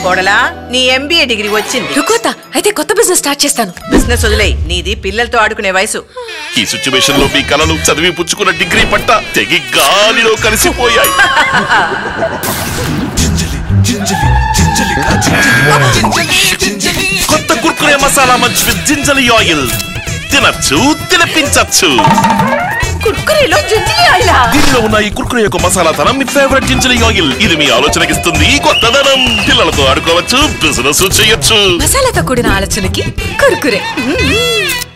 కోడలా నీ MBA degree వచ్చింది రుకోతా అయితే కొత్త బిజినెస్ స్టార్ట్ చేస్తాను బిజినెస్ వదిలేయ్ నీది పిల్లలతో ఆడుకునే వయసు ఈ సిచ్యువేషన్ లో మీ కళలు చదివి పుచ్చుకున్న డిగ్రీ పట్ట తెగి గాలిలో కలిసిపోయాయి కొత్త Kurkure Masala Munch with gingelly oil తినచ్చు తినిపించచ్చు కుర్కురీలో జింజీ ఆయిలా దీనిలో ఉన్న ఈ కుర్కురే యొక్క మసాలా తనం మీ ఫేవరెట్ జింజలి ఆయిల్ ఇది మీ ఆలోచనకిస్తుంది కొత్తదనం పిల్లలతో ఆడుకోవచ్చు బిజినెస్ చేయొచ్చు మసాలాతో కూడిన ఆలోచనకి కురుకురే